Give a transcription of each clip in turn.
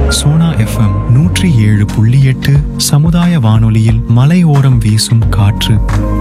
Sona FM நூற்றி ஏழு புள்ளி எட்டு சமுதாய வானொலியில் மலையோரம் வீசும் காற்று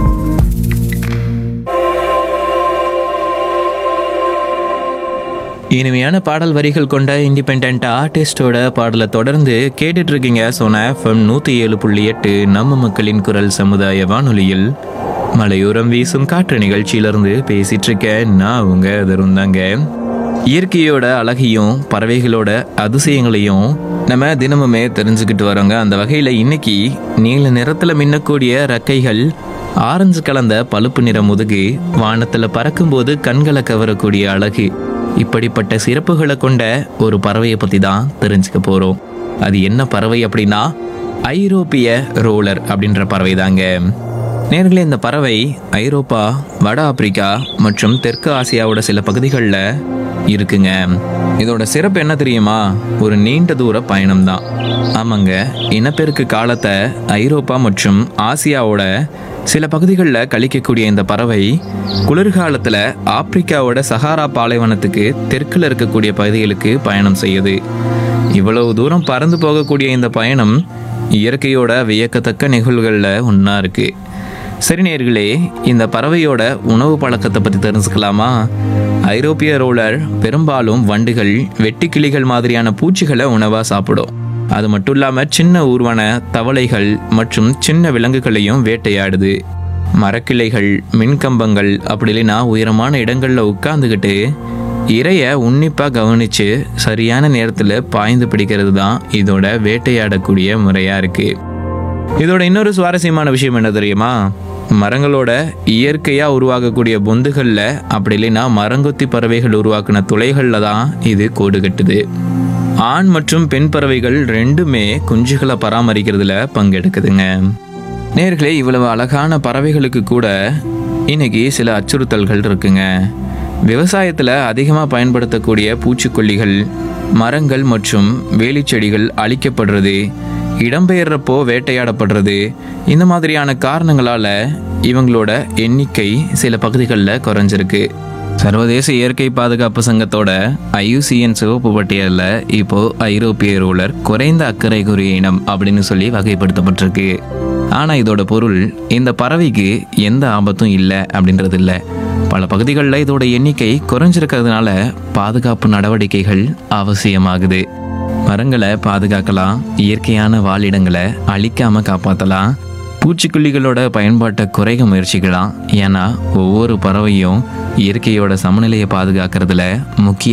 இனிமையான பாடல் வரிகள் கொண்ட இண்டிபெண்ட் ஆர்டிஸ்டோட பாடலை தொடர்ந்து கேட்டுட்டு இருக்கீங்க சோனா எஃப்எம் நூற்றி ஏழு புள்ளி எட்டு நம்ம மக்களின் குரல் சமுதாய வானொலியில் மலையோரம் வீசும் காற்று நிகழ்ச்சியிலிருந்து பேசிட்டு இருக்கேன் நான் உங்க தருந்தாங்க இயற்கையோட அழகையும் பறவைகளோட அதிசயங்களையும் நம்ம தினமுமே தெரிஞ்சுக்கிட்டு வரோங்க அந்த வகையில் இன்னைக்கு நீல நிறத்தில் மின்னக்கூடிய ரெக்கைகள் ஆரஞ்சு கலந்த பழுப்பு நிற முதுகு வானத்தில் பறக்கும்போது கண்களை கவரக்கூடிய அழகு இப்படிப்பட்ட சிறப்புகளை கொண்ட ஒரு பறவையை பற்றி தான் தெரிஞ்சுக்க போகிறோம் அது என்ன பறவை அப்படின்னா ஐரோப்பிய ரோலர் அப்படின்ற பறவை தாங்க நேர்களே இந்த பறவை ஐரோப்பா வட ஆப்பிரிக்கா மற்றும் தெற்கு ஆசியாவோட சில பகுதிகளில் இருக்குங்க இதோட சிறப்பு என்ன தெரியுமா ஒரு நீண்ட தூர பயணம் தான் ஆமாங்க இனப்பெருக்கு காலத்தை ஐரோப்பா மற்றும் ஆசியாவோட சில பகுதிகளில் கழிக்கக்கூடிய இந்த பறவை குளிர்காலத்தில் ஆப்பிரிக்காவோட சஹாரா பாலைவனத்துக்கு தெற்கில் இருக்கக்கூடிய பகுதிகளுக்கு பயணம் செய்யுது இவ்வளவு தூரம் பறந்து போகக்கூடிய இந்த பயணம் இயற்கையோட வியக்கத்தக்க நிகழ்வுகளில் ஒன்றா இருக்கு சரி நேர்களே இந்த பறவையோட உணவு பழக்கத்தை பற்றி தெரிஞ்சுக்கலாமா ஐரோப்பிய ரோலர் பெரும்பாலும் வண்டுகள் வெட்டுக்கிளிகள் மாதிரியான பூச்சிகளை உணவாக சாப்பிடும் அது மட்டும் இல்லாமல் சின்ன ஊர்வன தவளைகள் மற்றும் சின்ன விலங்குகளையும் வேட்டையாடுது மரக்கிளைகள் மின்கம்பங்கள் அப்படி இல்லைன்னா உயரமான இடங்களில் உட்காந்துக்கிட்டு இரையை உன்னிப்பாக கவனித்து சரியான நேரத்தில் பாய்ந்து பிடிக்கிறது தான் இதோட வேட்டையாடக்கூடிய முறையாக இருக்குது இதோட இன்னொரு சுவாரஸ்யமான விஷயம் என்ன தெரியுமா மரங்களோட இயற்கையாக உருவாகக்கூடிய பொந்துகளில் அப்படி இல்லைன்னா மரங்கொத்தி பறவைகள் உருவாக்குன துளைகளில் தான் இது கோடு கட்டுது ஆண் மற்றும் பெண் பறவைகள் ரெண்டுமே குஞ்சுகளை பராமரிக்கிறதுல பங்கெடுக்குதுங்க நேர்களே இவ்வளவு அழகான பறவைகளுக்கு கூட இன்னைக்கு சில அச்சுறுத்தல்கள் இருக்குங்க விவசாயத்தில் அதிகமாக பயன்படுத்தக்கூடிய பூச்சிக்கொல்லிகள் மரங்கள் மற்றும் வேலிச்செடிகள் அழிக்கப்படுறது இடம்பெயர்றப்போ வேட்டையாடப்படுறது இந்த மாதிரியான காரணங்களால இவங்களோட எண்ணிக்கை சில பகுதிகளில் குறைஞ்சிருக்கு சர்வதேச இயற்கை பாதுகாப்பு சங்கத்தோட ஐயுசிஎன் சிவப்பு பட்டியலில் இப்போ ஐரோப்பிய ரூலர் குறைந்த அக்கறைக்குரிய இனம் அப்படின்னு சொல்லி வகைப்படுத்தப்பட்டிருக்கு ஆனால் இதோட பொருள் இந்த பறவைக்கு எந்த ஆபத்தும் இல்லை அப்படின்றது இல்லை பல பகுதிகளில் இதோட எண்ணிக்கை குறைஞ்சிருக்கிறதுனால பாதுகாப்பு நடவடிக்கைகள் அவசியமாகுது மரங்களை பாதுகாக்கலாம் இயற்கையான வாழிடங்களை அழிக்காம காப்பாற்றலாம் பூச்சிக்கொல்லிகளோட பயன்பாட்டை குறைக்க முயற்சிக்கலாம் ஏன்னா ஒவ்வொரு பறவையும் இயற்கையோட சமநிலையை பாதுகாக்கிறதுல முக்கிய